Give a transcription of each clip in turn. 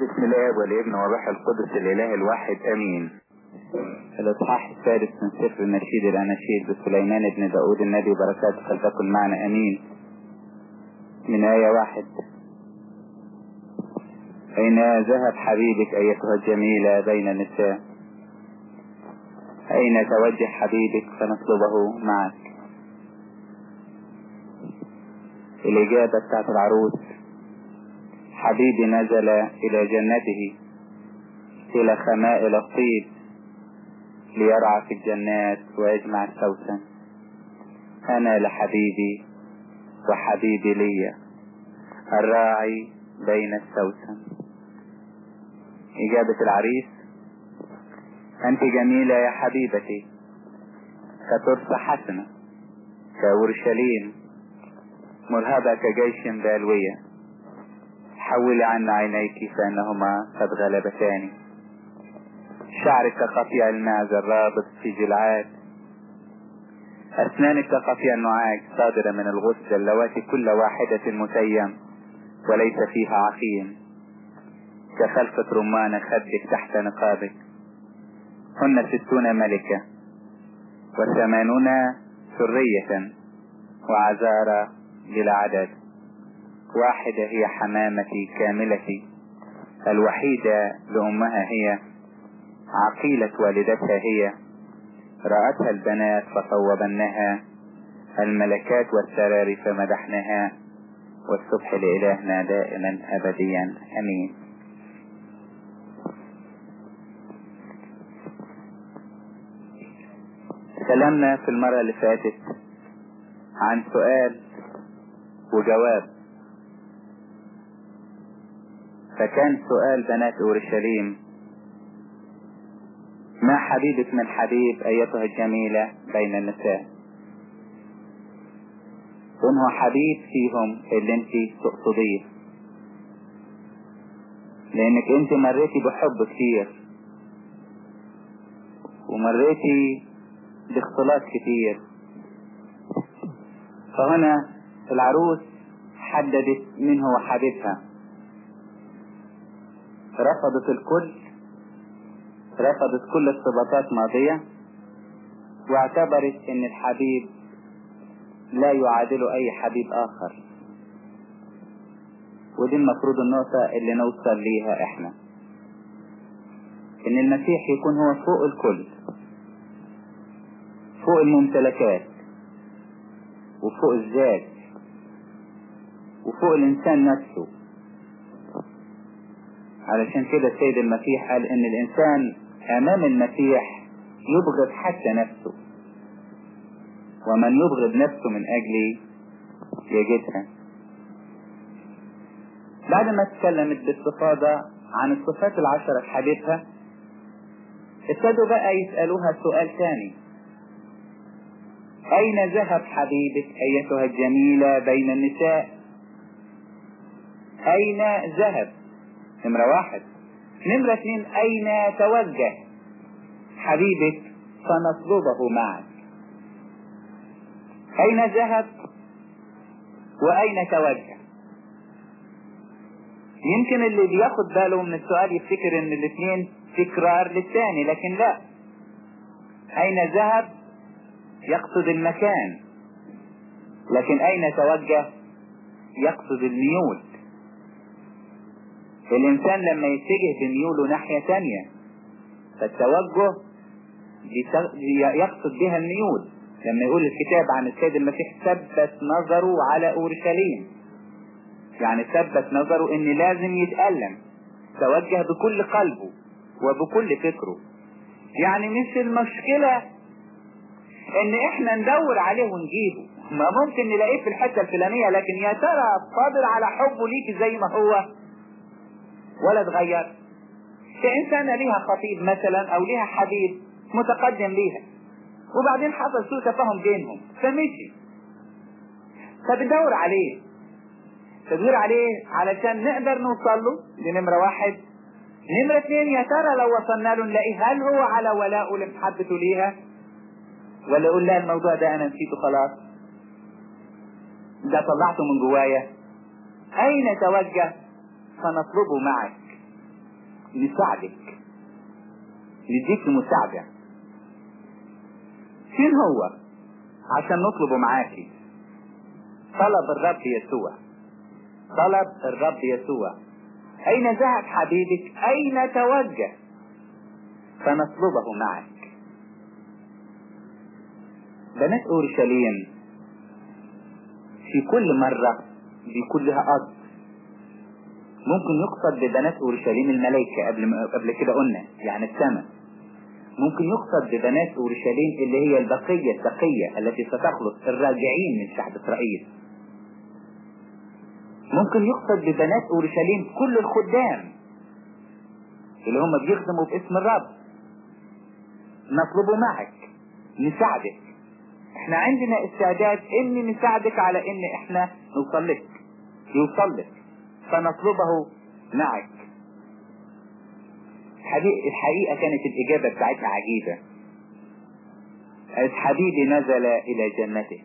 بسم الله والابن والروح القدس الاله الواحد امين الاصحاح السادس من سفر النشيد الاناشيد بسليمان بن داود النبي وبركاته فلتكن معنا امين من آية واحد أين ذهب حبيبك أيتها الجميلة بين النساء أين توجه حبيبك فنطلبه معك الإجابة بتاعت العروس حبيبي نزل إلى جنته إلى خمائل الطيب ليرعى في الجنات ويجمع السوسن أنا لحبيبي وحبيبي لي الراعي بين السوسن إجابة العريس أنت جميلة يا حبيبتي كترس حسنة كأورشليم مرهبة كجيش بالوية حولي عنا عينيك فإنهما قد غلبتاني شعرك كقطيع المعز الرابط في جلعات أسنانك كقطيع النعاج صادرة من الغصة اللواتي كل واحدة متيم وليس فيها عقيم كخلفة رمان خدك تحت نقابك هن ستون ملكة وثمانون سرية وعزارة بلا عدد واحدة هي حمامتي كاملتي الوحيدة لأمها هي عقيلة والدتها هي رأتها البنات فصوبنها الملكات والسرار فمدحنها والصبح لإلهنا دائما أبديا أمين تكلمنا في المرة اللي فاتت عن سؤال وجواب فكان سؤال بنات أورشليم ما حبيبك من حبيب أيتها الجميلة بين النساء وإن هو حبيب فيهم اللي انت تقصديه لانك انت مريتي بحب كتير ومريتي باختلاط كتير فهنا العروس حددت من هو حبيبها رفضت الكل رفضت كل الصفات ماضية واعتبرت ان الحبيب لا يعادل اي حبيب اخر ودي المفروض النقطة اللي نوصل ليها احنا ان المسيح يكون هو فوق الكل فوق الممتلكات وفوق الذات وفوق الانسان نفسه علشان كده السيد المسيح قال ان الانسان امام المسيح يبغض حتى نفسه ومن يبغض نفسه من اجلي يجدها بعد ما اتكلمت باستفاضة عن الصفات العشرة في حديثها ابتدوا بقى يسألوها سؤال ثاني أين ذهب حبيبك أيتها الجميلة بين النساء أين ذهب نمرة واحد نمرة اثنين أين توجه حبيبك فنطلبه معك أين ذهب وأين توجه يمكن اللي بياخد باله من السؤال يفتكر ان الاثنين تكرار للثاني لكن لا اين ذهب يقصد المكان لكن اين توجه يقصد الميول الانسان لما يتجه بميوله ناحية تانية فالتوجه يقصد بها الميول لما يقول الكتاب عن السيد المسيح ثبت نظره على اورشليم يعني ثبت نظره ان لازم يتألم توجه بكل قلبه وبكل فكره يعني مش المشكلة ان احنا ندور عليه ونجيبه ما ممكن نلاقيه في الحتة الفلانية لكن يا ترى قادر على حبه ليك زي ما هو ولا اتغير كإنسانة ليها خطيب مثلا او ليها حبيب متقدم ليها وبعدين حصل سوء تفاهم بينهم فمشي فبندور عليه تدوير عليه علشان نقدر نوصل له دي نمرة واحد نمرة اثنين يا ترى لو وصلنا له نلاقيه هل هو على ولائه لمحبته ليها ولا يقول لا الموضوع ده انا نسيته خلاص ده طلعته من جوايا اين توجه فنطلبه معك نساعدك نديك مساعدة فين هو عشان نطلبه معاكي طلب الرب يسوع طلب الرب يسوع أين ذهب حبيبك أين توجه فنطلبه معك بنات أورشليم في كل مرة بيكون لها قصد ممكن يقصد ببنات أورشليم الملائكة قبل ما قبل كده قلنا يعني السماء ممكن يقصد ببنات أورشليم اللي هي البقية التقية التي ستخلص الراجعين من شعب إسرائيل ممكن يقصد ببنات أورشليم كل الخدام اللي هم بيخدموا باسم الرب نطلبه معك نساعدك احنا عندنا استعداد ان نساعدك على ان احنا نوصل لك يوصل لك فنطلبه معك الحقيقة كانت الإجابة بتاعتها عجيبة قالت حبيبي نزل إلى جنته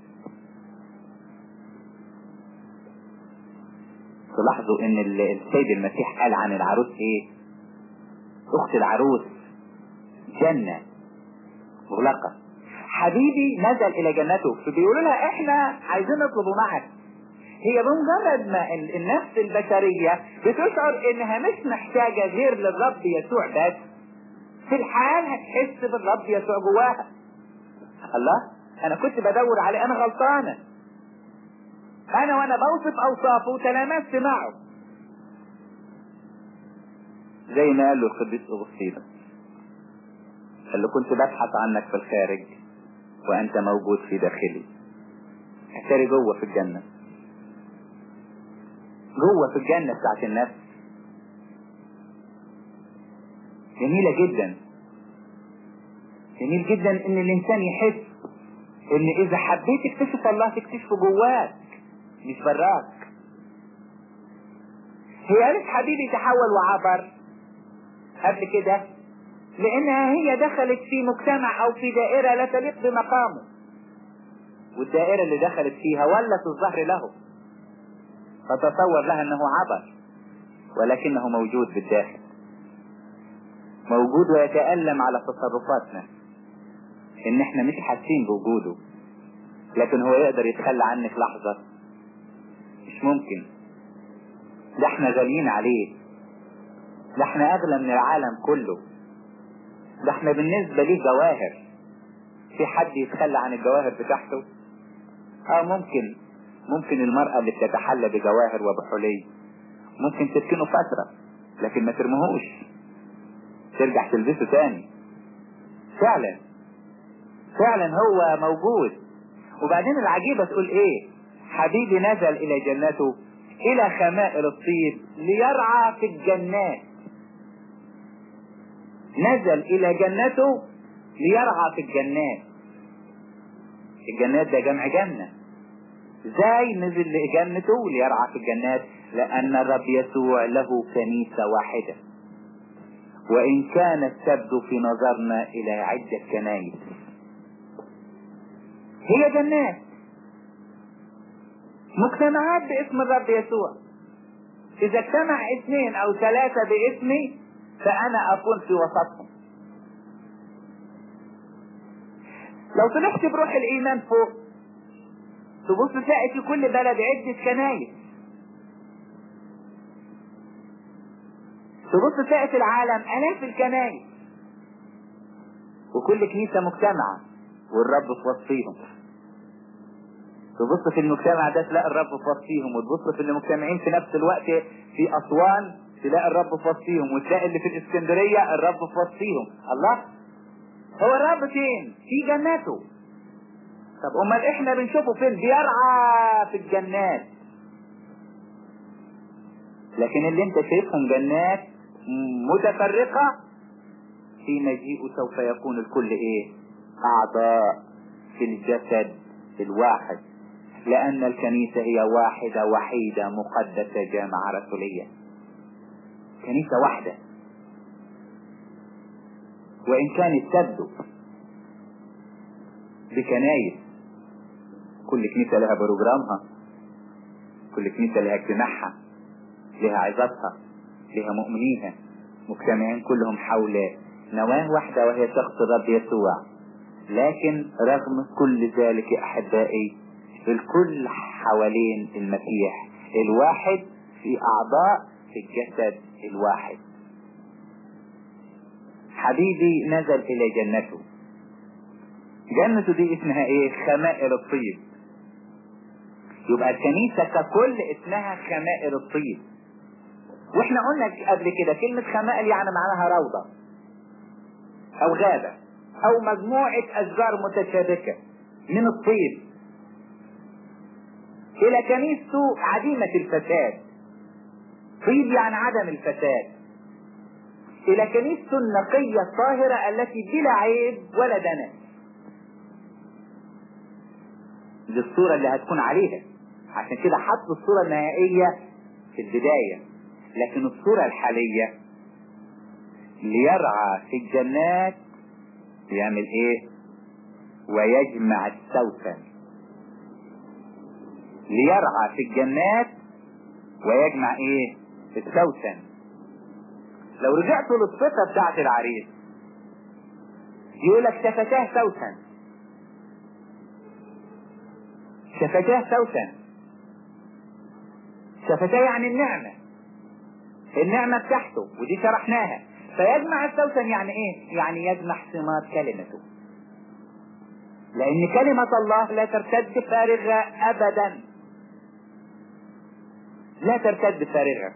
تلاحظوا ان السيد المسيح قال عن العروس ايه اخت العروس جنة مغلقة حبيبي نزل الى جنته فبيقولوا لها احنا عايزين نطلبه معك هي بمجرد ما النفس البشرية بتشعر انها مش محتاجة غير للرب يسوع بس في الحال هتحس بالرب يسوع جواها الله انا كنت بدور عليه انا غلطانة انا وانا بوصف اوصافه تلامست معه زي ما قال له القديس اغسطينوس قال له كنت ببحث عنك في الخارج وانت موجود في داخلي اتاري جوه في الجنة جوه في الجنة بتاعت النفس جميلة جدا جميل جدا ان الانسان يحس ان اذا حبيت تكتشف الله تكتشفه جواك مش براك هي قالت حبيبي تحول وعبر قبل كده لانها هي دخلت في مجتمع او في دائرة لا تليق بمقامه والدائرة اللي دخلت فيها ولت الظهر له فتصور لها انه عبر ولكنه موجود بالداخل موجود ويتألم على تصرفاتنا ان احنا مش حاسين بوجوده لكن هو يقدر يتخلى عنك لحظة مش ممكن ده احنا غاليين عليه ده احنا اغلى من العالم كله ده احنا بالنسبة ليه جواهر في حد يتخلى عن الجواهر بتاعته اه ممكن ممكن المرأة اللي بتتحلى بجواهر وبحلي ممكن تسكنه فترة لكن ما ترمهوش ترجع تلبسه تاني فعلا فعلا هو موجود وبعدين العجيبة تقول ايه حبيبي نزل الى جنته الى خمائل الطيب ليرعى في الجنات نزل الى جنته ليرعى في الجنات الجنات ده جمع جنة ازاي نزل لجنته ليرعى في الجنات لان الرب يسوع له كنيسة واحدة وان كانت تبدو في نظرنا الى عدة كنايس هي جنات مجتمعات باسم الرب يسوع اذا اجتمع اثنين او ثلاثة باسمي فانا اكون في وسطهم لو طلعت بروح الايمان فوق تبص تلاقي في كل بلد عدة كنايس تبص تلاقي في العالم الاف الكنايس وكل كنيسة مجتمعة والرب في وسطيهم تبص في المجتمع ده تلاقي الرب في وسطيهم وتبص في اللي مجتمعين في نفس الوقت في اسوان تلاقي الرب في وسطيهم وتلاقي اللي في الاسكندرية الرب في وسطيهم الله هو الرب فين في جناته طب امال احنا بنشوفه فين بيرعى في الجنات لكن اللي انت شايفهم جنات متفرقة في مجيئه سوف يكون الكل ايه اعضاء في الجسد الواحد لان الكنيسة هي واحدة وحيدة مقدسة جامعة رسولية كنيسة واحدة وإن كانت تبدو بكنايس كل كنيسة لها بروجرامها كل كنيسة لها اجتماعها لها عظاتها لها مؤمنيها مجتمعين كلهم حول نواة واحدة وهي شخص الرب يسوع لكن رغم كل ذلك يا أحبائي الكل حوالين المسيح الواحد في أعضاء في الجسد الواحد حبيبي نزل إلى جنته جنته دي اسمها ايه خمائر الطيب يبقى الكنيسة ككل اسمها خمائر الطيب واحنا قلنا قبل كده كلمة خمائر يعني معناها روضة او غابة او مجموعة اشجار متشابكة من الطيب الى كنيسته عديمة الفساد طيب يعني عدم الفساد الى كنيسته النقية الطاهرة التي بلا عيب ولا دنس دي الصورة اللي هتكون عليها عشان كده حط الصورة النهائية في البداية لكن الصورة الحالية ليرعى في الجنات يعمل ايه ويجمع السوسن ليرعى في الجنات ويجمع ايه السوسن لو رجعتوا للصفة بتاعت العريس يقول لك شفتاه سوسن شفتاه سوسن شفتاه يعني النعمة النعمة بتاعته ودي شرحناها فيجمع السوسن يعني ايه يعني يجمع ثمار كلمته لان كلمة الله لا ترتد فارغة ابدا لا ترتد فارغة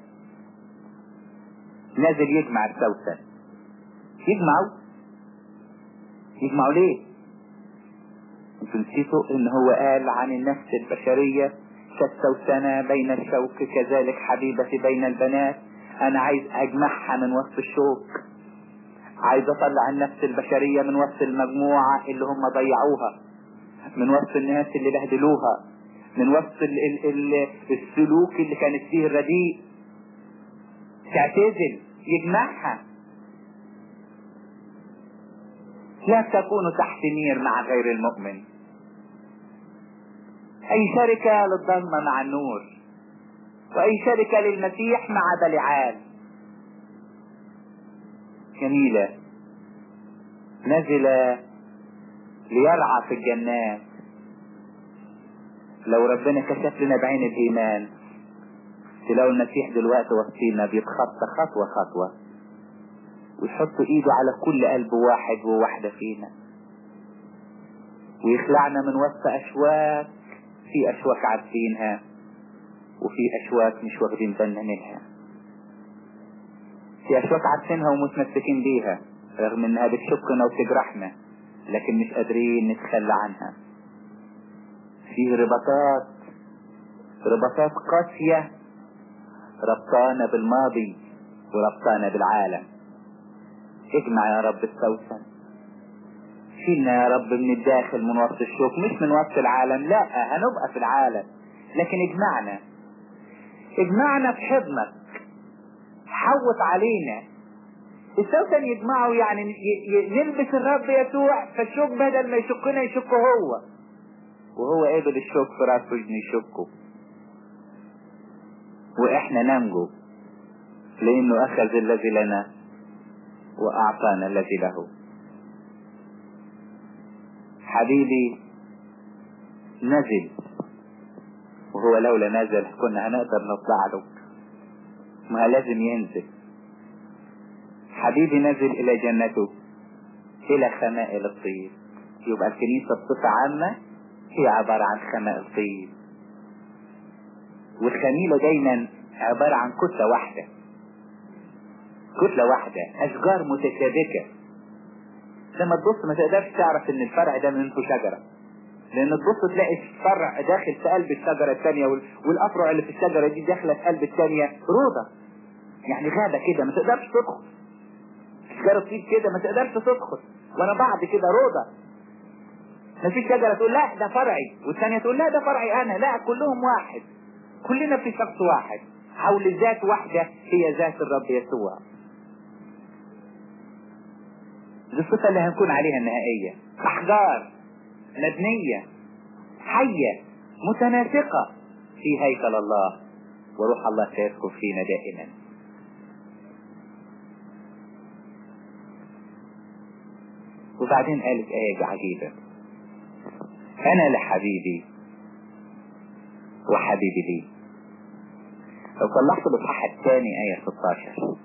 نازل يجمع السوسن يجمعوا يجمعوا ليه انتوا نسيتوا ان هو قال عن النفس البشرية كالسوسنة بين الشوك كذلك حبيبتي بين البنات انا عايز اجمعها من وسط الشوك عايز اطلع النفس البشرية من وسط المجموعة اللي هم ضيعوها من وسط الناس اللي بهدلوها من وسط ال ال ال السلوك اللي كانت فيه الرديء تعتزل يجمعها لا تكونوا تحت نير مع غير المؤمن اي شركة للضلمة مع النور واي شركة للمسيح مع بلعال جميلة نزل ليرعى في الجنات لو ربنا كشف لنا بعين الايمان تلاقوا المسيح دلوقتي وسطينا بيتخطى خطوة خطوة ويحط ايده على كل قلب واحد وواحدة فينا ويخلعنا من وسط اشواك في اشواك عارفينها وفي اشواك مش واخدين بالنا منها في اشواك عارفينها ومتمسكين بيها رغم انها بتشكنا وتجرحنا لكن مش قادرين نتخلى عنها في رباطات رباطات قاسية ربطانا بالماضي وربطانا بالعالم اجمع يا رب السوسن شيلنا يا رب من الداخل من وسط الشوك مش من وسط العالم لا هنبقى في العالم لكن اجمعنا اجمعنا في حضنك حوط علينا السوسن يجمعه يعني نلبس الرب يسوع فالشوك بدل ما يشكنا يشكه هو وهو قابل الشوك في راسه يشكه واحنا ننجو لانه اخذ الذي لنا واعطانا الذي له حبيبي نزل وهو لولا نزل كنا هنقدر نطلع له ما لازم ينزل حبيبي نزل الى جنته الى خمائل الطيب يبقى الكنيسة بصفة عامة هي عبارة عن خمائل طيب والخميلة دايما عبارة عن كتلة واحدة كتلة واحدة أشجار متشابكة لما تبص ما تقدرش تعرف ان الفرع ده منه شجرة لان تبص تلاقي الفرع داخل في قلب الشجرة الثانية والافرع اللي في الشجرة دي داخلة في قلب الثانية روضة يعني غابة كده ما تقدرش تدخل شجرة طيب كده ما تقدرش تدخل وانا بعد كده روضة ما في شجرة تقول لا ده فرعي والثانية تقول لا ده فرعي انا لا كلهم واحد كلنا في شخص واحد حول ذات واحدة هي ذات الرب يسوع دي الصفة اللي هنكون عليها النهائية أحجار مبنية حية متناسقة في هيكل الله وروح الله سيسكن فينا دائما وبعدين قالت آية عجيبة أنا لحبيبي وحبيبي لي لو طلعت الإصحاح الثاني آية 16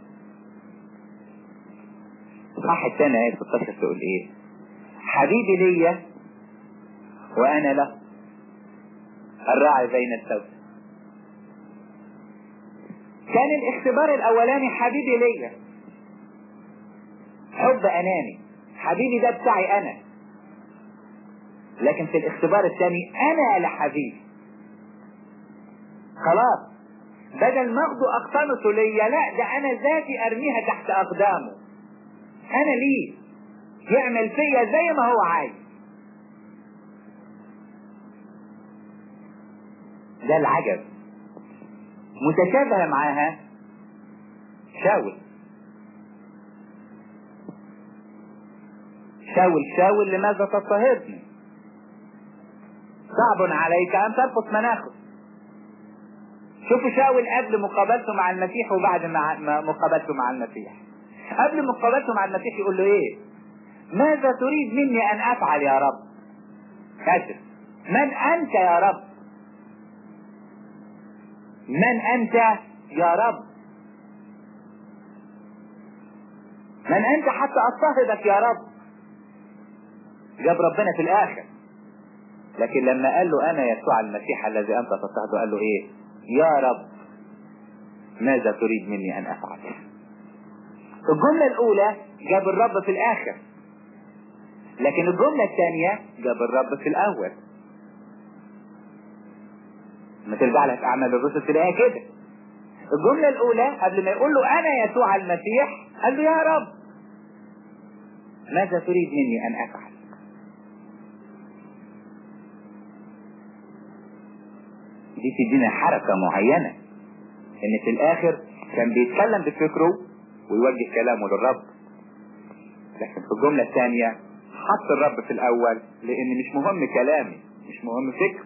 الإصحاح الثاني آية 16 تقول إيه حبيبي ليا وأنا له الراعي بين الثوب كان الاختبار الأولاني حبيبي ليا حب أناني حبيبي ده بتاعي أنا لكن في الاختبار الثاني أنا لحبيبي خلاص بدل ما اخده اقتنصه ليا لا ده انا ذاتي ارميها تحت اقدامه انا ليه يعمل فيا زي ما هو عايز ده العجب متشابهة معاها شاول شاول شاول لماذا تضطهدني صعب عليك ان ترفض مناخه شوفوا شاول قبل مقابلته مع المسيح وبعد ما مقابلته مع المسيح قبل مقابلته مع المسيح يقول له ايه ماذا تريد مني ان افعل يا رب كاتب من انت يا رب من انت يا رب من انت حتى اضطهدك يا رب جاب ربنا في الاخر لكن لما قال له انا يسوع المسيح الذي انت تضطهده قال له ايه يا رب ماذا تريد مني ان افعل الجملة الاولى جاب الرب في الاخر لكن الجملة الثانية جاب الرب في الاول ما ترجع لك اعمال الرسل تلاقيها كده الجملة الاولى قبل ما يقول له انا يسوع المسيح قال له يا رب ماذا تريد مني ان افعل دي تدينا حركة معينة ان في الاخر كان بيتكلم بفكره ويوجه كلامه للرب لكن في الجملة الثانية حط الرب في الاول لان مش مهم كلامي مش مهم فكر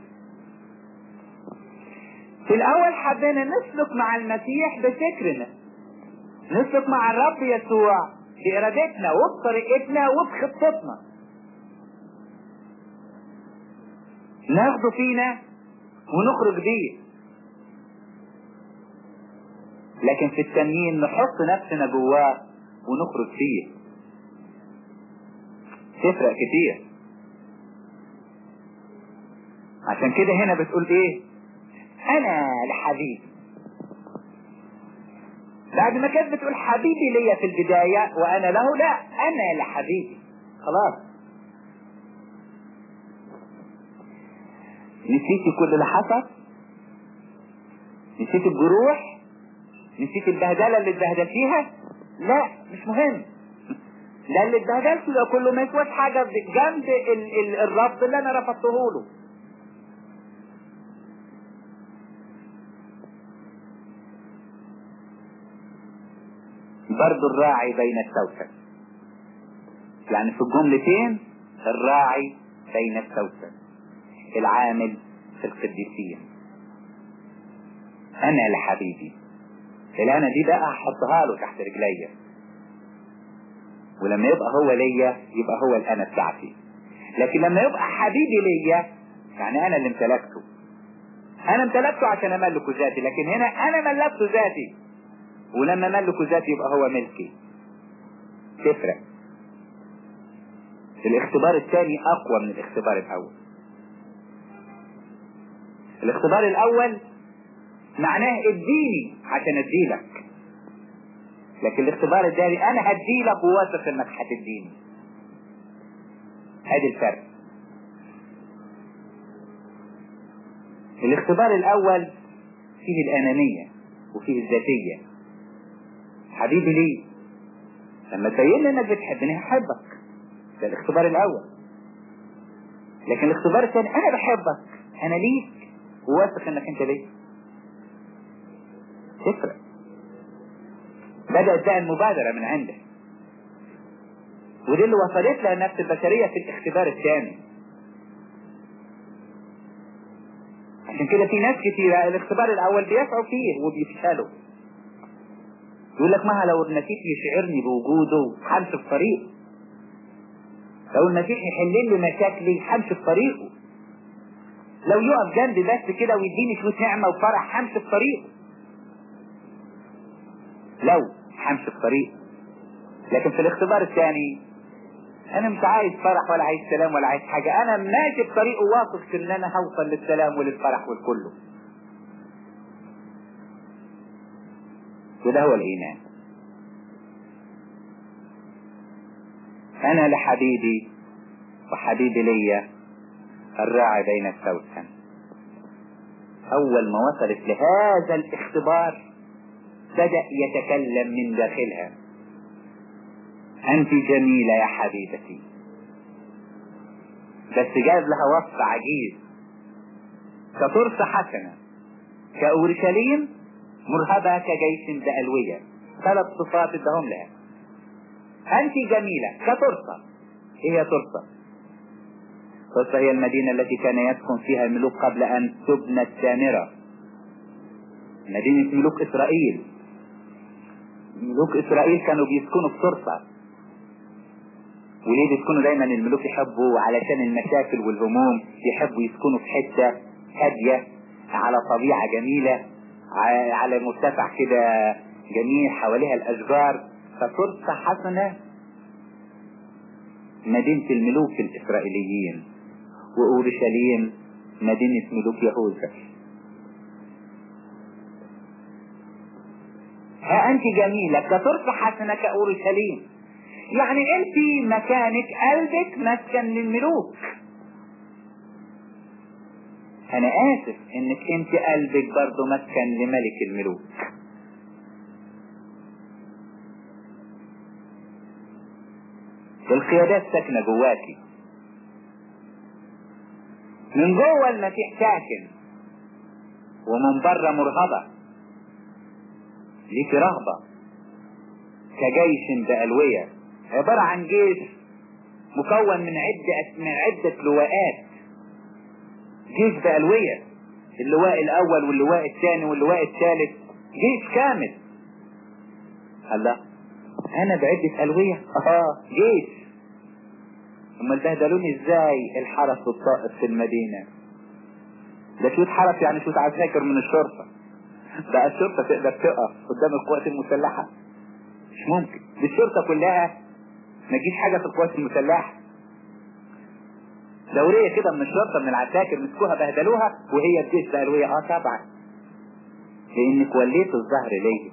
في الاول حبينا نسلك مع المسيح بفكرنا نسلك مع الرب يسوع بارادتنا وبطريقتنا وبخطتنا ناخده فينا ونخرج بيه لكن في التنين نحط نفسنا جواه ونخرج فيه تفرق كتير عشان كده هنا بتقول ايه انا لحبيبي بعد ما كانت بتقول حبيبي ليا في البداية وانا له لا انا لحبيبي خلاص نسيتي كل اللي حصل نسيت الجروح نسيت البهدلة اللي اتبهدلتيها لا مش مهم ده اللي اتبهدلته ده كله ما يسواش حاجة جنب ال ال الرفض اللي انا رفضته له برضو الراعي بين السوسن يعني في الجملتين الراعي بين السوسن العامل في القديسين انا لحبيبي الانا دي بقى هحطها له تحت رجليا ولما يبقى هو ليا يبقى هو الانا بتاعتي لكن لما يبقى حبيبي ليا يعني انا اللي امتلكته انا امتلكته عشان املكه ذاتي لكن هنا انا ملكته ذاتي ولما ملكه ذاتي يبقى هو ملكي تفرق الاختبار الثاني اقوى من الاختبار الاول الاختبار الاول معناه اديني عشان اديلك لكن الاختبار الثاني انا هديلك وواثق انك هتديني ادي الفرق الاختبار الاول فيه الانانية وفيه الذاتية حبيبي ليه لما تبين لي انك بتحبني هحبك ده الاختبار الاول لكن الاختبار الثاني انا بحبك انا ليك وواثق انك انت ليه تفرق بدأت بقى المبادرة من عندك ودي اللي وصلت لها النفس البشرية في الاختبار الثاني عشان كده في ناس كتيرة الاختبار الأول بيسعوا فيه وبيفشلوا يقول لك ما لو المسيح يشعرني بوجوده همشي في طريق لو المسيح يحل لي مشاكلي همشي في طريقه لو يقف جنبي بس كده ويديني شويه نعمه وفرح همشي في طريقه لو همشي في طريقه لكن في الاختبار الثاني انا مش عايز فرح ولا عايز سلام ولا عايز حاجه انا ماشي في طريقه واثق ان انا هوصل للسلام وللفرح والكله وده هو الايمان انا لحبيبي وحبيبي ليا الراعي بين السوسن اول ما وصلت لهذا الاختبار بدأ يتكلم من داخلها انت جميلة يا حبيبتي بس جاز لها وصف عجيب كطرس حسنة كأورشليم مرهبة كجيش بألوية ثلاث صفات ادهم لها انت جميلة كطرسة ايه هي طرسة طرسة هي المدينة التي كان يسكن فيها الملوك قبل ان تبنى السامرة مدينة ملوك اسرائيل ملوك اسرائيل كانوا بيسكنوا في طرسة وليه بيسكنوا دايما الملوك يحبوا علشان المشاكل والهموم يحبوا يسكنوا في حتة هادية على طبيعة جميلة على مرتفع كده جميل حواليها الاشجار ففرصة حسنة مدينة الملوك الاسرائيليين واورشليم مدينة ملوك يهوذا ها انت جميلة كفرصة حسنة كاورشليم يعني انت مكانك قلبك مسكن للملوك انا اسف انك انت قلبك برضه مسكن لملك الملوك القيادات ساكنة جواكي من جوه المسيح ساكن ومن بره مرهبة ليك رهبة كجيش بألوية عبارة عن جيش مكون من عدة من عدة لواءات جيش بألوية اللواء الأول واللواء الثاني واللواء الثالث جيش كامل الله أنا بعدة ألوية اه جيش امال بهدلوني ازاي الحرس والطائف في المدينة ده شوت حرس يعني شوت عساكر من الشرطة بقى الشرطة تقدر تقف قدام القوات المسلحة مش ممكن دي الشرطة كلها ما تجيش حاجة في القوات المسلحة دورية كده من الشرطة من العساكر مسكوها بهدلوها وهي الجيش بهلوية اه طبعا لانك وليت الظهر ليه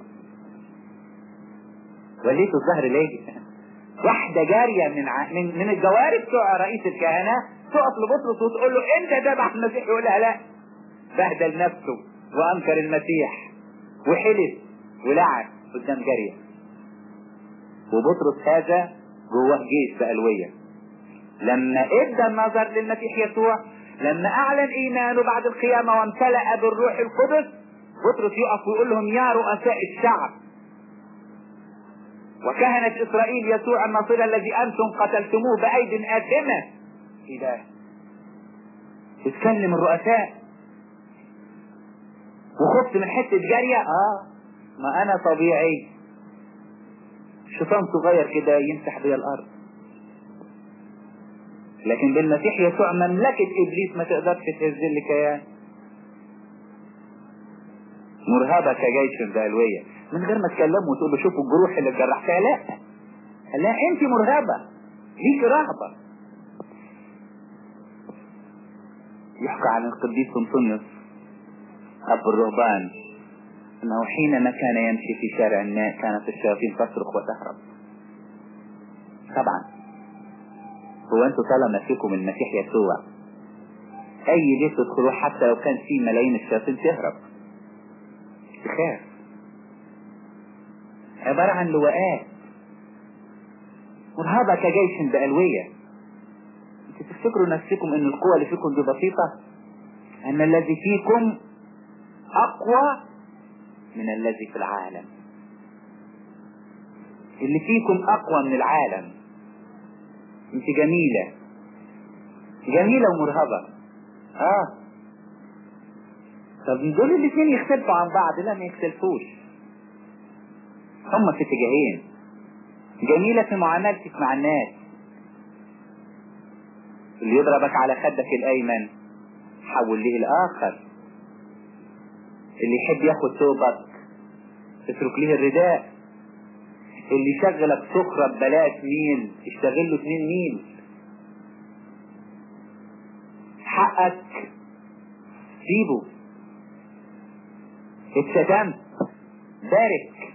وليت الظهر ليه واحدة جارية من ع... من من الجواري بتوع رئيس الكهنة تقف لبطرس وتقول له انت ذبح المسيح يقول لها لا بهدل نفسه وانكر المسيح وحلف ولعن قدام جارية وبطرس هذا جواه جيش بألوية لما ادى النظر للمسيح يسوع لما اعلن ايمانه بعد القيامة وامتلأ بالروح القدس بطرس يقف ويقول لهم يا رؤساء الشعب وكهنة اسرائيل يسوع النصير الذي انتم قتلتموه بايد اثمة اله تتكلم الرؤساء وخفت من حتة جارية اه ما انا طبيعي شيطان صغير كده يمسح بيا الارض لكن بالمسيح يسوع مملكة ابليس ما تقدرش تهز لي كيان مرهبة كجيش بألوية من غير ما تكلمه وتقول له شوفوا الجروح اللي جرحتها لا لا انت مرهبة ليك رهبة يحكى عن القديس انطونيوس اب الرهبان انه حينما كان يمشي في شارع الناء كانت الشياطين تصرخ وتهرب طبعا هو انتوا طالما فيكم المسيح يسوع اي بيت تدخلوه حتى لو كان فيه ملايين الشياطين تهرب تخاف عبارة عن لواءات مرهبة كجيش بألوية انت تفتكروا نفسكم ان القوة اللي فيكم دي بسيطة ان الذي فيكم اقوى من الذي في العالم اللي فيكم اقوى من العالم انت جميلة جميلة ومرهبة اه طب دول الاثنين يختلفوا عن بعض لا ما يختلفوش هما في اتجاهين جميلة في معاملتك مع الناس اللي يضربك على خدك الايمن حول له الاخر اللي يحب ياخد ثوبك اترك له الرداء اللي يشغلك سخرة ببلاش ميل اشتغل له اتنين ميل حقك سيبه اتشتمت بارك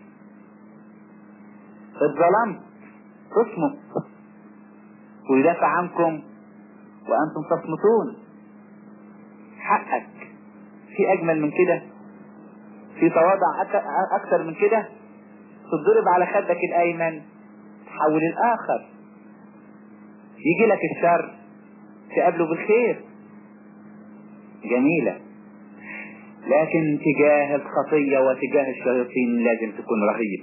اتظلمت اصمت ويدافع عنكم وانتم تصمتون حقك في اجمل من كده في تواضع اكثر من كده تضرب على خدك الايمن تحول الاخر يجي لك الشر تقابله بالخير جميلة لكن تجاه الخطية وتجاه الشياطين لازم تكون رهيب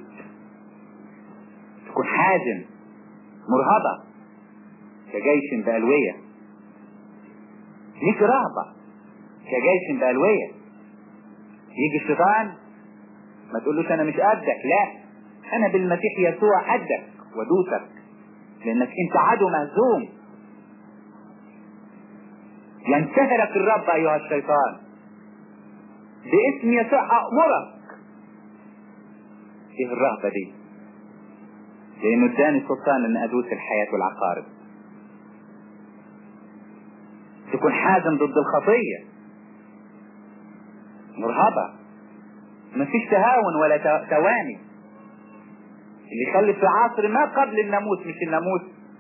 تكون حازم مرهبة كجيش بألوية ليك رهبة كجيش بألوية يجي الشيطان ما تقولوش انا مش قدك لا انا بالمسيح يسوع قدك ودوسك لانك انت عدو مهزوم ينتهرك الرب ايها الشيطان باسم يسوع امرك ايه الرهبة دي لانه اداني سلطان ان ادوس الحياة والعقارب تكون حازم ضد الخطية مرهبة مفيش تهاون ولا تواني اللي يخلي في عصر ما قبل الناموس مش الناموس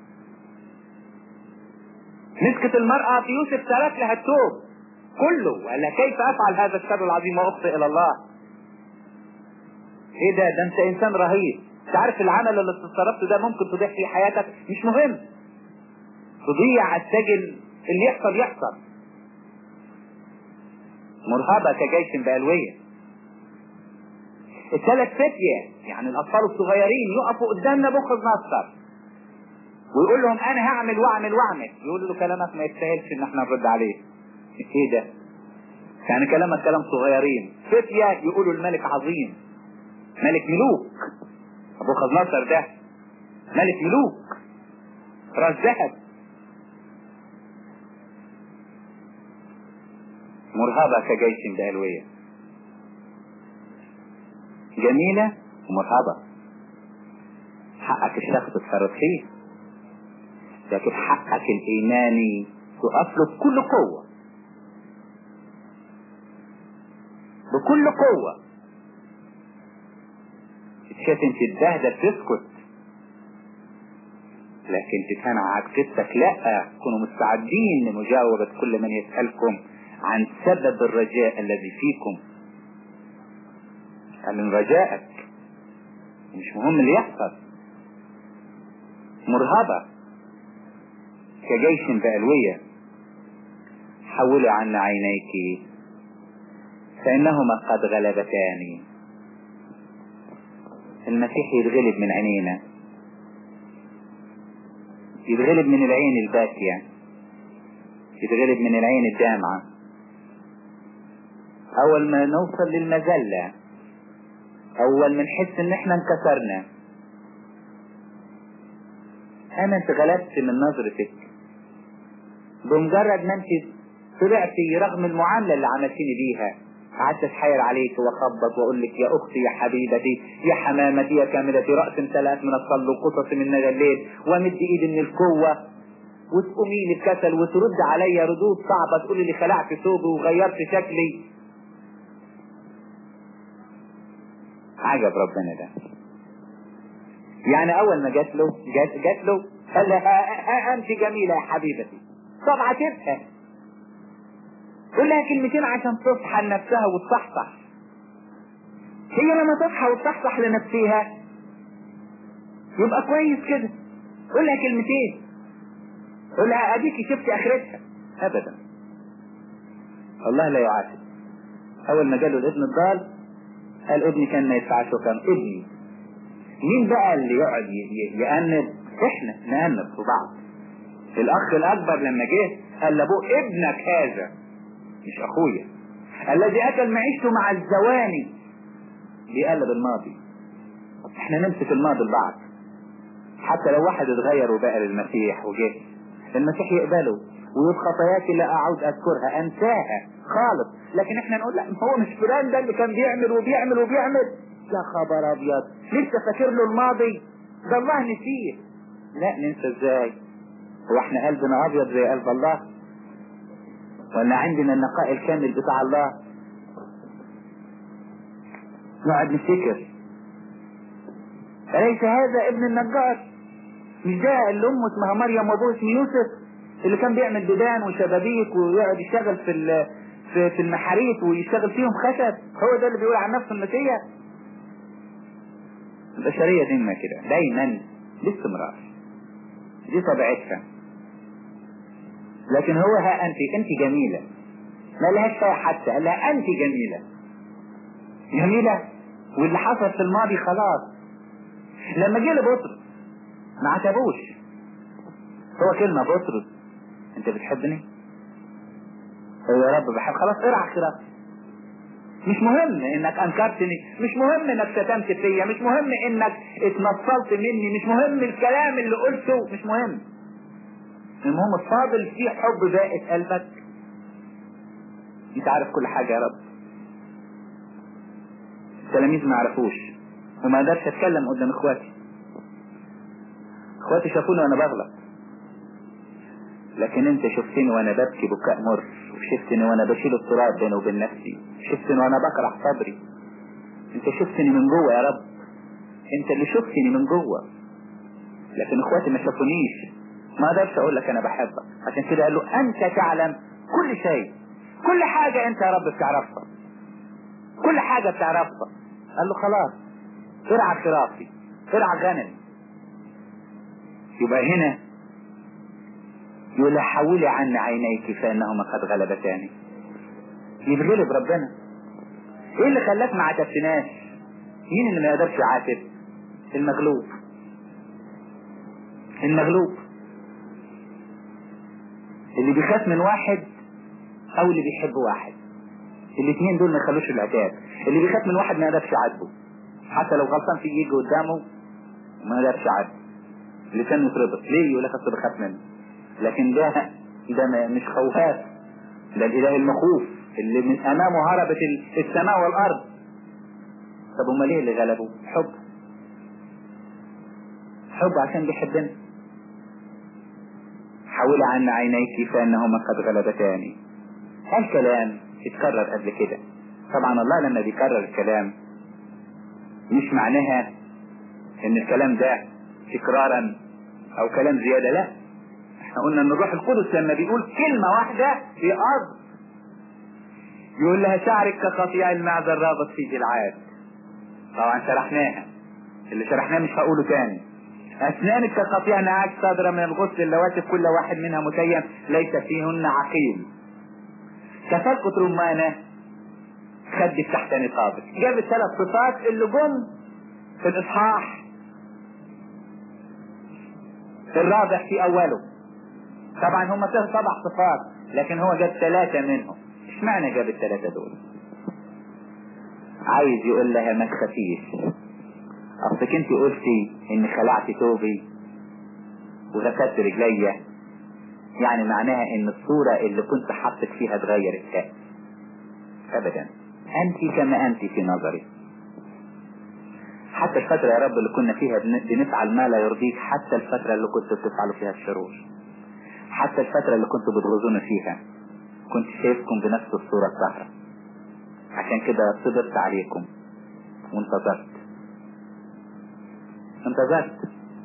مسكت المرأة في يوسف ترك لها التوب كله وقال لها كيف افعل هذا الشر العظيم واخطئ الى الله ايه ده ده انت انسان رهيب انت عارف العمل اللي استطربته ده ممكن تضيع فيه حياتك مش مهم تضيع السجن اللي يحصل يحصل مرهبة كجيش بألوية الثلاث فتية يعني الأطفال الصغيرين يقفوا قدام نبوخذ نصر ويقول لهم أنا هعمل وأعمل وأعمل يقولوا له كلامك ما يستاهلش إن احنا نرد عليه إيه ده؟ يعني كلامك كلام صغيرين فتية يقولوا الملك عظيم ملك ملوك أبو نصر ده ملك ملوك راس ذهب مرهبة كجيش بألوية جميلة ومرهبة حقك الشخص تتصرف فيه لكن حقك الإيماني تقف له بكل قوة بكل قوة تتشتم تتبهدل تسكت لكن تتهان عكستك لا كونوا مستعدين لمجاوبة كل من يسألكم عن سبب الرجاء الذي فيكم قال من رجائك مش مهم اللي يحصل مرهبة كجيش بألوية حولوا عنا عينيك فإنهما قد غلبتان المسيح يتغلب من عينينا يتغلب من العين الباكية يتغلب من العين الدامعة أول ما نوصل للمذلة أول ما نحس إن إحنا انكسرنا أنا اتغلبت من نظرتك بمجرد ما أنت طلعتي رغم المعاملة اللي عملتيني بيها قعدت اتحايل عليك واخبط واقول لك يا اختي يا حبيبتي يا حمامتي يا كاملتي راس امتلأت من الصل وقصص من نجا الليل وامد ايدي من القوه وتقومي لي بكسل وترد عليا ردود صعبه تقولي لي خلعت ثوبي وغيرت شكلي عجب ربنا ده يعني اول ما جات له جات, جات له قال لها انت جميله يا حبيبتي طب عاتبها قول لها كلمتين عشان تصحى لنفسها وتصحصح هي لما تصحى وتصحصح لنفسها يبقى كويس كده قول لها كلمتين قول لها اديكي شفتي اخرتها ابدا الله لا يعاتب اول ما جاله الابن الضال قال ابني كان ما يدفعش وكان ابني مين بقى اللي يقعد يأنب احنا نأنب في بعض الاخ الاكبر لما جه قال لابوه ابنك هذا مش اخويا الذي اكل معيشته مع الزواني بيقلب الماضي احنا نمسك الماضي لبعض حتى لو واحد اتغير وبقى للمسيح وجه المسيح يقبله ويقول خطاياك لا اعود اذكرها انساها خالص لكن احنا نقول لا هو مش فلان ده اللي كان بيعمل وبيعمل وبيعمل يا خبر ابيض لسه فاكر له الماضي ده الله نسيه لا ننسى ازاي هو احنا قلبنا ابيض زي قلب الله ولا عندنا النقاء الكامل بتاع الله نقعد نفتكر أليس هذا ابن النجار مش ده اللي أمه اسمها مريم وأبوه اسمه يوسف اللي كان بيعمل دبان وشبابيك ويقعد يشتغل في في في المحاريت ويشتغل فيهم خشب هو ده اللي بيقول عن نفسه النتيجة البشرية دايما كده دايما باستمرار دي طبيعتها لكن هو ها انت انت جميلة ما لهاش فيها حتى قال لها انت جميلة جميلة واللي حصل في الماضي خلاص لما جه لبطرس ما عتبوش هو كلمة بطرس انت بتحبني يا رب بحب خلاص ارعى خلاص مش مهم انك انكرتني مش مهم انك شتمت فيا مش مهم انك اتنصلت مني مش مهم الكلام اللي قلته مش مهم المهم الفاضل فيه حب بائت قلبك انت عارف كل حاجة يا رب التلاميذ ما عرفوش وما قدرش اتكلم قدام اخواتي اخواتي شافوني وانا بغلط لكن انت شفتني وانا ببكي بكاء مر وشفتني وانا بشيل التراب بيني وبين نفسي شفتني وانا بكره صبري انت شفتني من جوه يا رب انت اللي شفتني من جوه لكن اخواتي ما شافونيش ما اقدرش اقول لك انا بحبك عشان كده قال له انت تعلم كل شيء كل حاجة انت يا رب بتعرفها كل حاجة بتعرفها قال له خلاص ارعى خرافي ارعى غنم يبقى هنا يقول حولي عن عينيك فانهما قد غلبتاني يتغلب ربنا ايه اللي خلاك ما عاتبتناش مين اللي ما يقدرش يعاتب المغلوب المغلوب اللي بيخاف من واحد او اللي بيحب واحد الاثنين دول ما يخلوش العتاب اللي بيخاف من واحد ما يقدرش يعاتبه حتى لو غلطان فيه يجي قدامه ما يقدرش يعاتبه لسانه يتربط ليه يقول لك اصل بخاف منه لكن ده ده مش خوفات ده الاله المخوف اللي من امامه هربت السماء والارض طب امال ايه اللي غلبه حب حب عشان بيحبنا حول عن عينيك فانهما قد غلبتاني الكلام اتكرر قبل كده طبعا الله لما بيكرر الكلام مش معناها ان الكلام ده تكرارا او كلام زيادة لا احنا قلنا ان الروح القدس لما بيقول كلمة واحدة في ارض يقول لها شعرك كقطيع المعدة الرابط في جلعاد طبعا شرحناها اللي شرحناه مش هقوله تاني اسنانك كقطيع نعاج صادرة من الغسل اللواتي كل واحد منها متيم ليس فيهن عقيم كفلقة رمانة خدك تحت نقابك جاب الثلاث صفات اللي جم في الاصحاح الرابع في اوله طبعا هم فيه سبع صفات لكن هو جاب ثلاثة منهم اشمعنى جاب الثلاثة دول عايز يقول لها ما تخافيش اصلك انت قلتي اني خلعت توبي وغسلت رجليا يعني معناها ان الصورة اللي كنت حاطك فيها اتغيرت ابدا انت كما انت في نظري حتى الفترة يا رب اللي كنا فيها بنفعل ما لا يرضيك حتى الفترة اللي كنت بتفعلوا فيها الشرور حتى الفترة اللي كنتوا بتغزونا فيها كنت شايفكم بنفس الصورة الطاهرة عشان كده صبرت عليكم وانتظرت انتظرت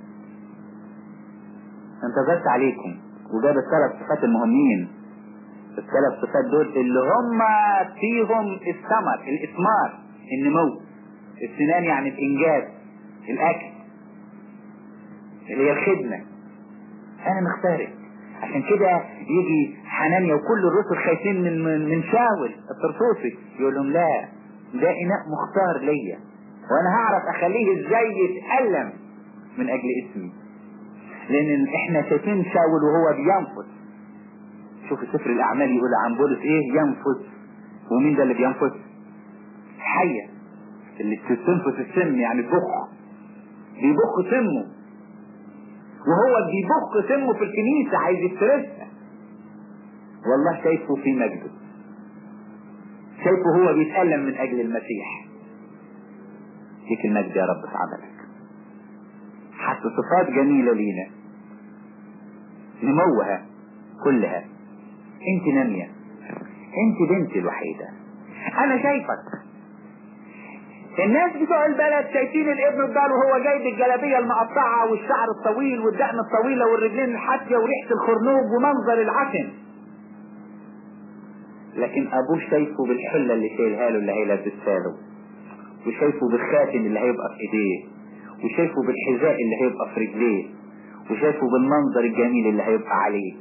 انتظرت عليكم وجاب الثلاث صفات المهمين الثلاث صفات دول اللي هم فيهم الثمر الاثمار النمو السنان يعني الانجاز الاكل اللي هي الخدمة انا مختارك عشان كده يجي حنانيا وكل الرسل خايفين من من, من شاول الطرطوسي يقول لهم لا ده اناء مختار ليا وانا هعرف اخليه ازاي يتألم من اجل اسمي لان احنا شايفين شاول وهو بينفس شوف سفر الاعمال يقول عن بولس ايه ينفس ومين ده اللي بينفس حية اللي بتنفس السم يعني بخ بيبخ سمه وهو بيبخ سمه في الكنيسة عايز يفترسها والله شايفه في مجده شايفه هو بيتألم من أجل المسيح فيك المجد يا رب في عملك حتى صفات جميلة لينا نموها كلها انت نامية انت بنتي الوحيدة انا شايفك الناس بتوع البلد شايفين الابن الضال وهو جايب الجلابية المقطعة والشعر الطويل والدقن الطويلة والرجلين الحافية وريحة الخرنوب ومنظر العفن لكن ابوه شايفه بالحلة اللي شايلها له اللي هيلبسها له وشايفه بالخاتم اللي هيبقى في ايديه وشايفه بالحذاء اللي هيبقى في رجليه وشايفه بالمنظر الجميل اللي هيبقى عليه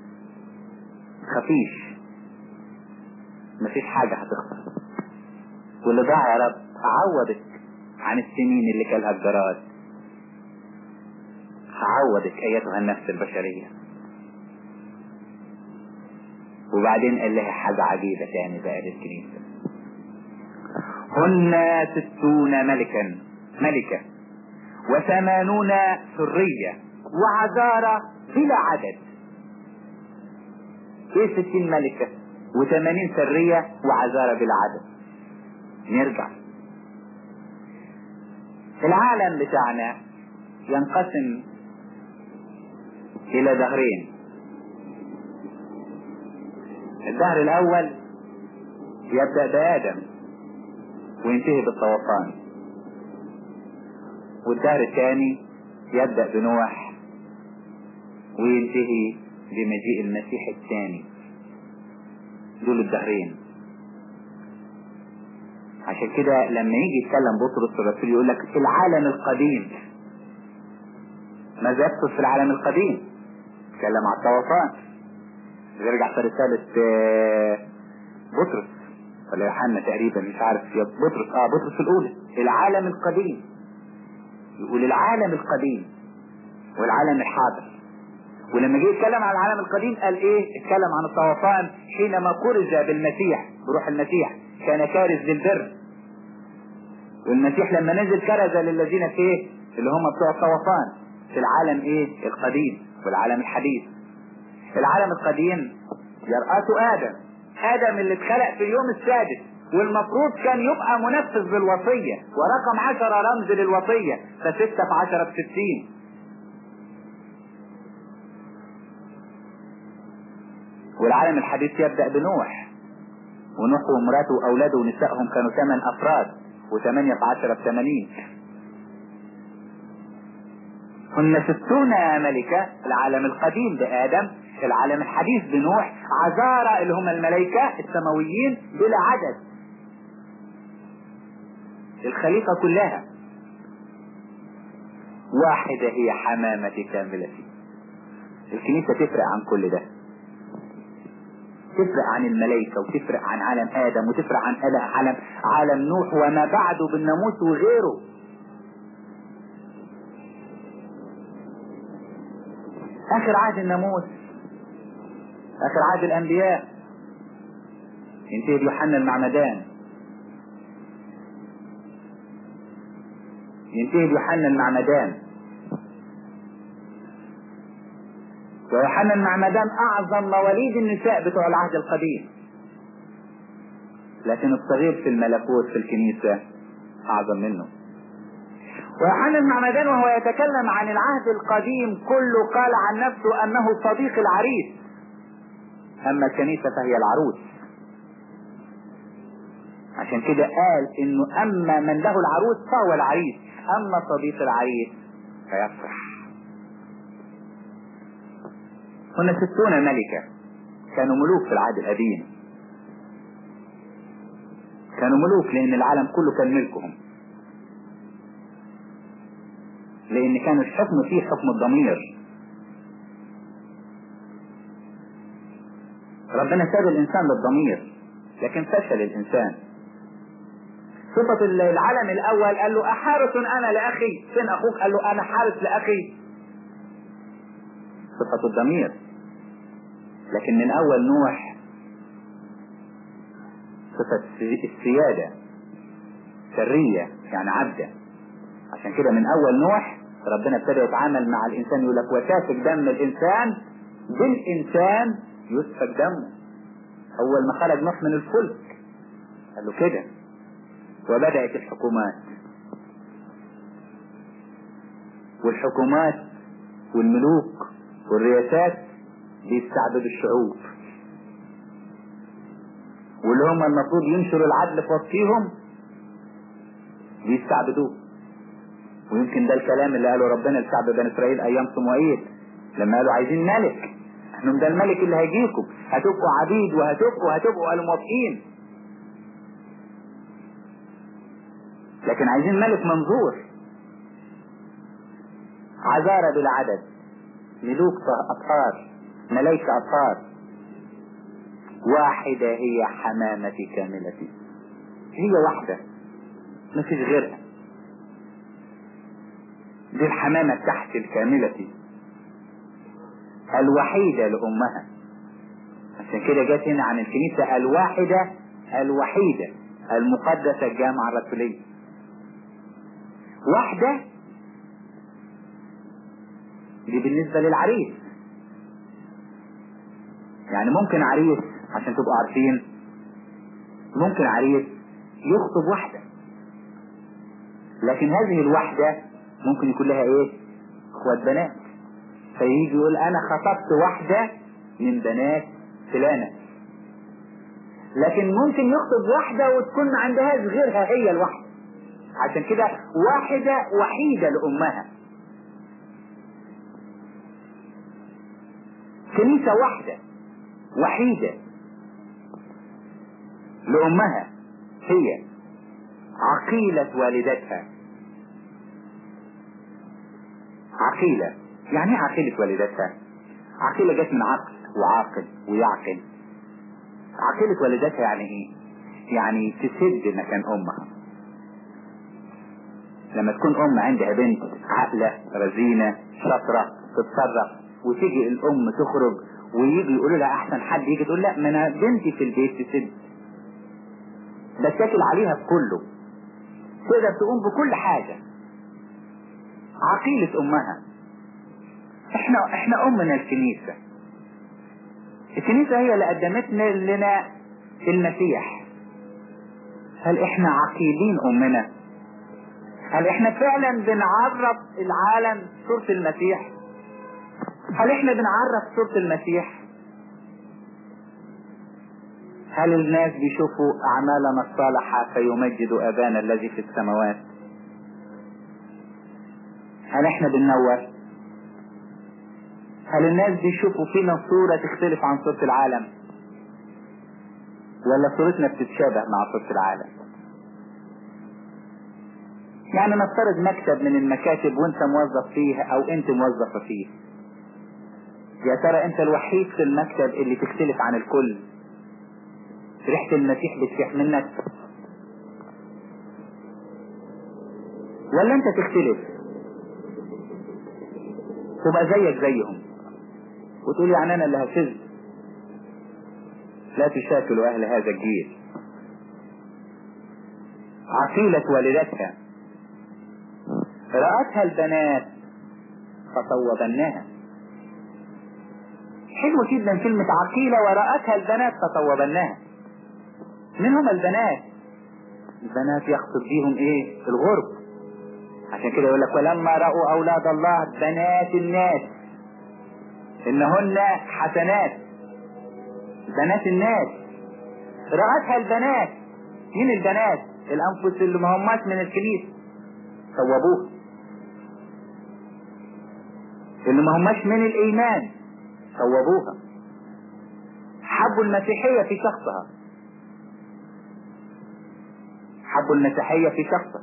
خفيش مفيش حاجة هتخسر واللي ضاع يا رب هعوضك عن السنين اللي كلها الجراد هعوضك ايتها النفس البشرية وبعدين قال لها حاجة عجيبة تاني بقى للكنيسة هن ستون ملكا ملكة وثمانون سرية وعذارة بلا عدد ايه ستين ملكة وثمانين سرية وعذارة بلا عدد نرجع العالم بتاعنا ينقسم الى دهرين الدهر الاول يبدأ بآدم وينتهي بالطوفان والدهر الثاني يبدأ بنوح وينتهي بمجيء المسيح الثاني دول الدهرين عشان كده لما يجي يتكلم بطرس الرسول يقول لك في العالم القديم ماذا يقصد في العالم القديم يتكلم على الطوفان يرجع في رسالة بطرس ولا يوحنا تقريبا مش عارف يا بطرس اه بطرس الاولى العالم القديم يقول العالم القديم والعالم الحاضر ولما جه يتكلم عن العالم القديم قال ايه اتكلم عن الطوفان حينما كرز بالمسيح بروح المسيح كان كارز للبر والمسيح لما نزل كرز للذين في ايه اللي هم بتوع الطوفان في العالم ايه القديم والعالم الحديث العالم القديم يرأته آدم آدم اللي اتخلق في اليوم السادس والمفروض كان يبقى منفذ بالوصية ورقم عشرة رمز للوصية فستة في عشرة بستين والعالم الحديث يبدأ بنوح ونوح ومراته وأولاده ونسائهم كانوا ثمان أفراد وثمانية في عشرة بثمانين هن ستون ملكة العالم القديم بآدم العالم الحديث بنوح عذارى اللي هم الملائكة السماويين بلا عدد الخليقة كلها واحدة هي حمامة كاملتي الكنيسة تفرق عن كل ده تفرق عن الملائكة وتفرق عن عالم آدم وتفرق عن عالم عالم نوح وما بعده بالناموس وغيره آخر عهد الناموس آخر عهد الأنبياء ينتهي بيوحنا المعمدان ينتهي بيوحنا المعمدان ويوحنا المعمدان أعظم مواليد النساء بتوع العهد القديم لكن الصغير في الملكوت في الكنيسة أعظم منه ويوحنا المعمدان وهو يتكلم عن العهد القديم كله قال عن نفسه أنه صديق العريس أما الكنيسة فهي العروس عشان كده قال إنه أما من له العروس فهو العريس أما صديق العريس فيفرح هنا ستون ملكة كانوا ملوك في العهد القديم كانوا ملوك لأن العالم كله كان ملكهم لأن كان الحكم فيه حكم الضمير ربنا ساب الإنسان للضمير لكن فشل الإنسان صفة العالم الأول قال له أحارس أنا لأخي فين أخوك قال له أنا حارس لأخي صفة الضمير لكن من أول نوح صفة السيادة سرية يعني عبدة عشان كده من أول نوح ربنا ابتدى يتعامل مع الإنسان يقول لك وسافك دم الإنسان بالإنسان يسفك دمه اول ما خرج نوح من الفلك قال له كده وبدأت الحكومات والحكومات والملوك والرياسات بيستعبدوا الشعوب واللي هم المفروض ينشروا العدل في وسطيهم بيستعبدوه ويمكن ده الكلام اللي قاله ربنا لشعب بني اسرائيل ايام صموئيل لما قالوا عايزين ملك احنا ده الملك اللي هيجيكم هتبقوا عبيد وهتبقوا هتبقوا قالوا موافقين لكن عايزين ملك منظور عذارى بالعدد ملوك أطهار ملايكة أطهار واحدة هي حمامتي كاملتي هي واحدة ما فيش غيرها دي الحمامة تحت الكاملة الوحيدة لأمها عشان كده جت هنا عن الكنيسة الواحدة الوحيدة المقدسة الجامعة الرسولية واحدة دي بالنسبة للعريس يعني ممكن عريس عشان تبقوا عارفين ممكن عريس يخطب واحدة لكن هذه الوحدة ممكن يكون لها ايه اخوات بنات فيجي يقول انا خطبت واحدة من بنات فلانة لكن ممكن يخطب واحدة وتكون ما عندهاش غيرها هي الواحدة عشان كده واحدة وحيدة لأمها كنيسة واحدة وحيدة لأمها هي عقيلة والدتها عقيلة يعني ايه عقيلة والدتها عقيلة جت من عقل وعاقل ويعقل عقيلة والدتها يعني ايه يعني تسد مكان امها لما تكون ام عندها بنت عاقلة رزينة شاطرة تتصرف وتيجي الام تخرج ويجي يقولوا لها احسن حد يجي تقول لا ما انا بنتي في البيت تسد بتاكل عليها بكله تقدر تقوم بكل حاجة عقيلة امها احنا احنا امنا الكنيسة الكنيسة هي اللي قدمتنا لنا المسيح هل احنا عقيلين امنا هل احنا فعلا بنعرف العالم صورة المسيح هل احنا بنعرف صورة المسيح هل الناس بيشوفوا اعمالنا الصالحة فيمجد ابانا الذي في السماوات هل احنا بننور هل الناس بيشوفوا فينا صورة تختلف عن صورة العالم ولا صورتنا بتتشابه مع صورة العالم يعني نفترض مكتب من المكاتب وانت موظف فيه او انت موظفة فيه يا ترى انت الوحيد في المكتب اللي تختلف عن الكل ريحة المسيح بتفيح منك ولا انت تختلف تبقى زيك زيهم وتقول يعني انا اللي هفز لا تشاكل اهل هذا الجيل عقيلة والدتها رأتها البنات فطوبناها حلوة جدا كلمة عقيلة ورأتها البنات فطوبناها من هم البنات البنات يقصد بيهم ايه الغرب عشان كده يقول لك ولما رأوا أولاد الله بنات الناس إنهن حسنات بنات الناس رأتها البنات مين البنات الأنفس اللي ما هماش من الكنيسة صوبوها اللي ما هماش من الإيمان صوبوها حبوا المسيحية في شخصها حبوا المسيحية في شخصها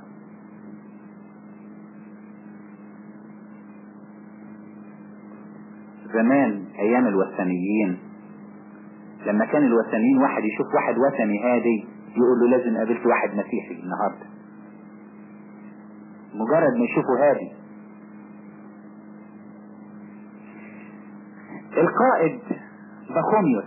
زمان ايام الوثنيين لما كان الوثنيين واحد يشوف واحد وثني هادي يقول له لازم قابلت واحد مسيحي النهارده مجرد ما يشوفه هادي القائد بخوميوس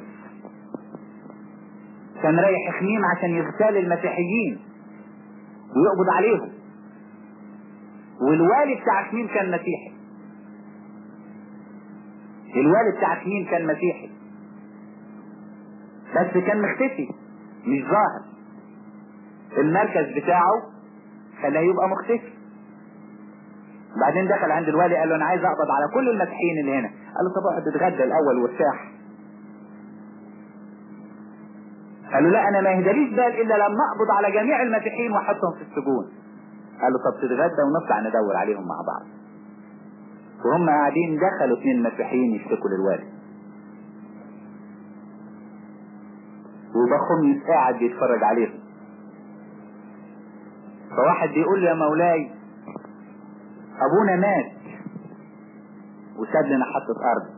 كان رايح خميم عشان يغتال المسيحيين ويقبض عليهم والوالي بتاع خميم كان مسيحي الوالد بتاع خميم كان مسيحي بس كان مختفي مش ظاهر المركز بتاعه خلاه يبقى مختفي بعدين دخل عند الوالي قال له انا عايز اقبض على كل المسيحيين اللي هنا قال له طب اقعد تتغدى الاول وارتاح قال له لا انا ما يهدليش بال الا لما اقبض على جميع المسيحيين واحطهم في السجون قال له طب تتغدى ونطلع ندور عليهم مع بعض وهم قاعدين دخلوا اثنين مسيحيين يشتكوا للوالي وبخميس قاعد بيتفرج عليهم فواحد بيقول له يا مولاي ابونا مات وساب لنا حطة ارض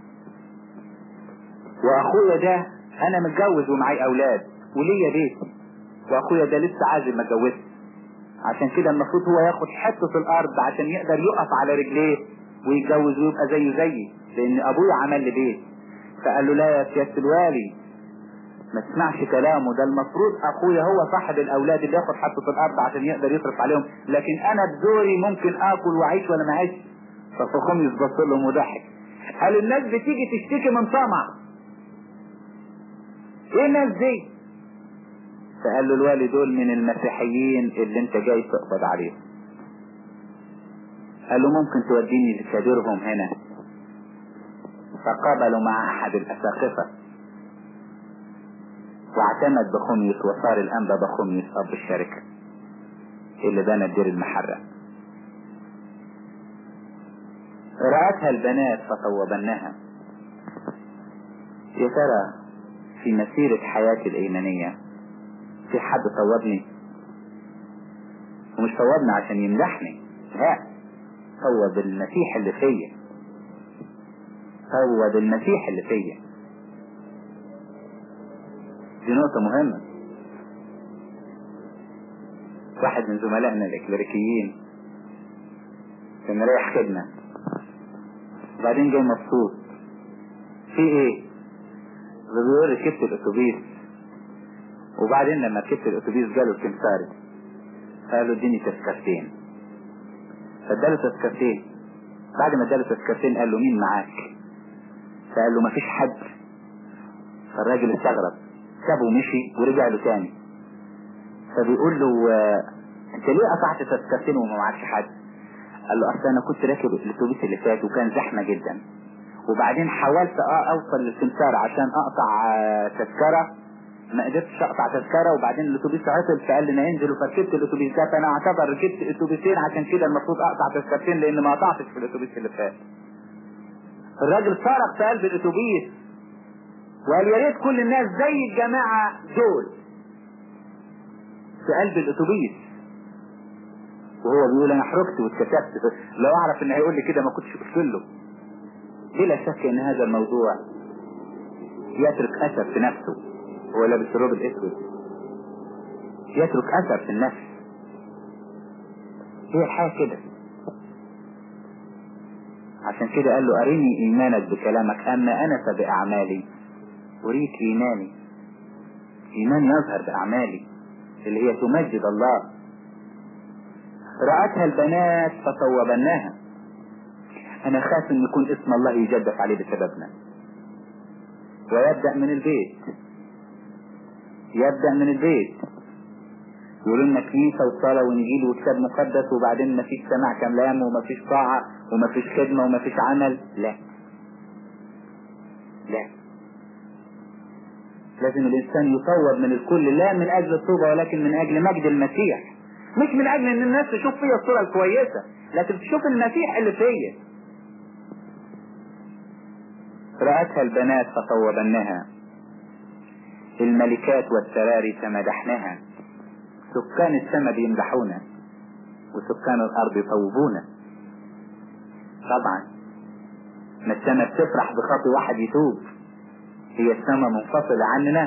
واخويا ده انا متجوز ومعي اولاد وليا بيت واخويا ده لسه عازب ما اتجوزش عشان كده المفروض هو ياخد حتة الارض عشان يقدر يقف على رجليه ويتجوز ويبقى زيه زيي لان ابويا عمل لي بيت فقال له لا يا سيادة الوالي ما تسمعش كلامه ده المفروض اخويا هو صاحب الاولاد اللي ياخد حطة الارض عشان يقدر يصرف عليهم لكن انا بدوري ممكن اكل واعيش ولا ما اعيش ففخم يبص لهم وضحك قال الناس بتيجي تشتكي من طمع ايه الناس دي فقال له الوالي دول من المسيحيين اللي انت جاي تقبض عليهم قال له ممكن توديني لكبيرهم هنا فقابلوا مع احد الاساقفه واعتمد بخميس وصار الانبا بخميس اب الشركة اللي بنى الدير المحرة رأتها البنات فطوبنها يا ترى في مسيرة حياتي الأيمانية في حد طوبني ومش طوبني عشان يمدحني لا طوب المسيح اللي فيا طوب المسيح اللي فيا دي نقطة مهمة واحد من زملائنا الإكليريكيين كان رايح خدمة وبعدين جاي مبسوط في ايه؟ بيقول ركبت الاتوبيس وبعدين لما ركبت الاتوبيس جاله الكمساري قال له اديني تذكرتين فاداله تذكرتين بعد ما اداله تذكرتين قال له مين معاك؟ فقال له مفيش حد فالراجل استغرب سابه ومشي ورجع له تاني فبيقول له آه انت ليه قطعت تذكرتين وما معكش حد قال له اصل انا كنت راكب الاتوبيس اللي فات وكان زحمه جدا وبعدين حاولت اه اوصل للسمسار عشان اقطع آه تذكره ما قدرتش اقطع تذكره وبعدين الاتوبيس عطل فقال لي انزل وفركبت الاتوبيس ده فانا اعتبر ركبت اتوبيسين عشان كده المفروض اقطع تذكرتين لان ما قطعتش في الاتوبيس اللي فات الراجل صرخ في قلب الاتوبيس وقال يا ريت كل الناس زي الجماعة دول في قلب الاتوبيس وهو بيقول انا حركت واتكتبت لو اعرف ان هيقول لي كده ما كنتش قلت له بلا شك ان هذا الموضوع يترك اثر في نفسه هو لابس الروب الاسود يترك اثر في النفس هي الحياة كده عشان كده قال له اريني ايمانك بكلامك اما انا فباعمالي أريد إيماني إيمان يظهر بأعمالي اللي هي تمجد الله رأتها البنات فطوبناها أنا خاف إن يكون اسم الله يجدف عليه بسببنا ويبدأ من البيت يبدأ من البيت يقولوا لنا كنيسة وصلاة وإنجيل وكتاب مقدس وبعدين ما فيش سماع كلام وما فيش طاعة وما فيش خدمة وما فيش عمل لا لا لازم الإنسان يطور من الكل لا من أجل الطوبة ولكن من أجل مجد المسيح مش من أجل أن الناس تشوف فيا الصورة الكويسة لكن تشوف المسيح اللي فيا رأتها البنات فطوبنها الملكات والسراري فمدحناها سكان السماء بيمدحونا وسكان الأرض يطوبونا طبعا ما السماء بتفرح بخطي واحد يتوب هي السماء منفصلة عننا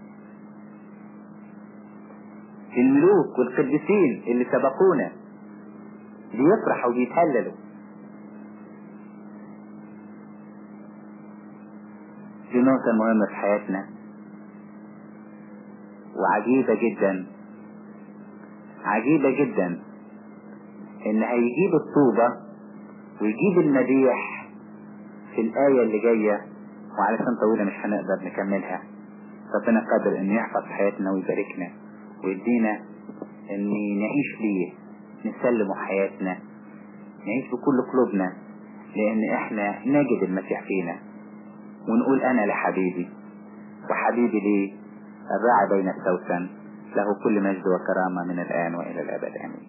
الملوك والقديسين اللي سبقونا بيفرحوا وبيتهللوا دي نقطة مهمة في حياتنا وعجيبة جدا عجيبة جدا ان هيجيب الطوبة ويجيب المديح في الآية اللي جاية وعلشان طويلة مش هنقدر نكملها ربنا قادر ان يحفظ حياتنا ويباركنا ويدينا ان نعيش ليه نسلم حياتنا نعيش بكل قلوبنا لان احنا نجد المسيح فينا ونقول انا لحبيبي وحبيبي ليه الراعي بين السوسن له كل مجد وكرامة من الآن وإلى الأبد آمين